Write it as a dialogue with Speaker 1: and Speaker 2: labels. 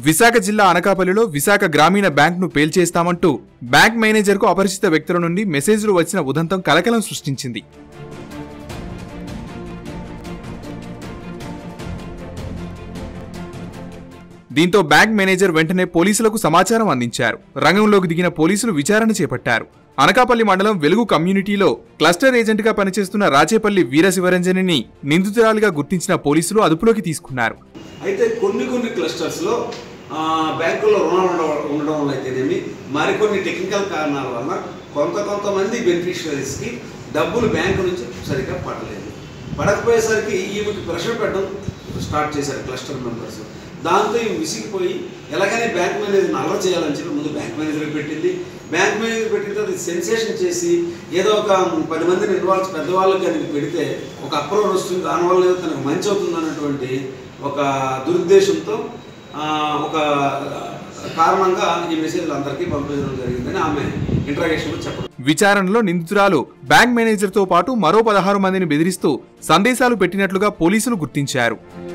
Speaker 1: విశాఖ జిల్లా అనకాపల్లిలో విశాఖ గ్రామీణ బ్యాంక్ను పేల్చేస్తామంటూ బ్యాంక్ మేనేజర్కు అపరిచిత వ్యక్తుల నుండి మెసేజ్లు వచ్చిన ఉదంతం కలకలం సృష్టించింది దీంతో బ్యాంక్ మేనేజర్ వెంటనే పోలీసులకు సమాచారం అందించారు రంగంలోకి దిగిన పోలీసులు విచారణ చేపట్టారు అనకాపల్లి మండలం వెలుగు కమ్యూనిటీలో క్లస్టర్ ఏజెంట్గా పనిచేస్తున్న రాచేపల్లి వీరశివరంజనిని నిందితురాలిగా గుర్తించిన పోలీసులు అదుపులోకి తీసుకున్నారు
Speaker 2: అయితే కొన్ని కొన్ని క్లస్టర్స్లో ఆ, బ్యాంకుల్లో రుణాలు ఉండడం ఉండడం వల్ల అయితేనేమి మరికొన్ని టెక్నికల్ కారణాల వల్ల కొంత కొంతమంది బెనిఫిషియరీస్కి డబ్బులు బ్యాంకు నుంచి సరిగ్గా పడలేదు పడకపోయేసరికి ఈమెకి ప్రెషర్ పెట్టడం స్టార్ట్ చేశారు క్లస్టర్ మెంబర్స్ దాంతో ఈమె విసిగిపోయి ఎలాగైనా బ్యాంక్ మేనేజర్ని అలర్ చేయాలని చెప్పి ముందు బ్యాంక్ మేనేజర్ పెట్టింది బ్యాంక్ మేనేజర్ పెట్టిన తర్వాత సెన్సేషన్ చేసి ఏదో ఒక పది మందిని ఇన్వాల్వ్ పెద్దవాళ్ళకి కనుక పెడితే ఒక అప్రోర్ వస్తుంది దానివల్ల ఏదో తనకు మంచి అవుతుంది అన్నటువంటి ఒక దురుద్దేశంతో ఆ, ఒక కారణంగా ఈ మెసేజ్లు అందరికీ పంపించడం జరిగిందని ఆమె ఇంట్రాగేషన్లో చెప్పడం
Speaker 1: విచారణలో నిందితురాలు బ్యాంక్ మేనేజర్తో పాటు మరో పదహారు మందిని బెదిరిస్తూ సందేశాలు పెట్టినట్లుగా పోలీసులు గుర్తించారు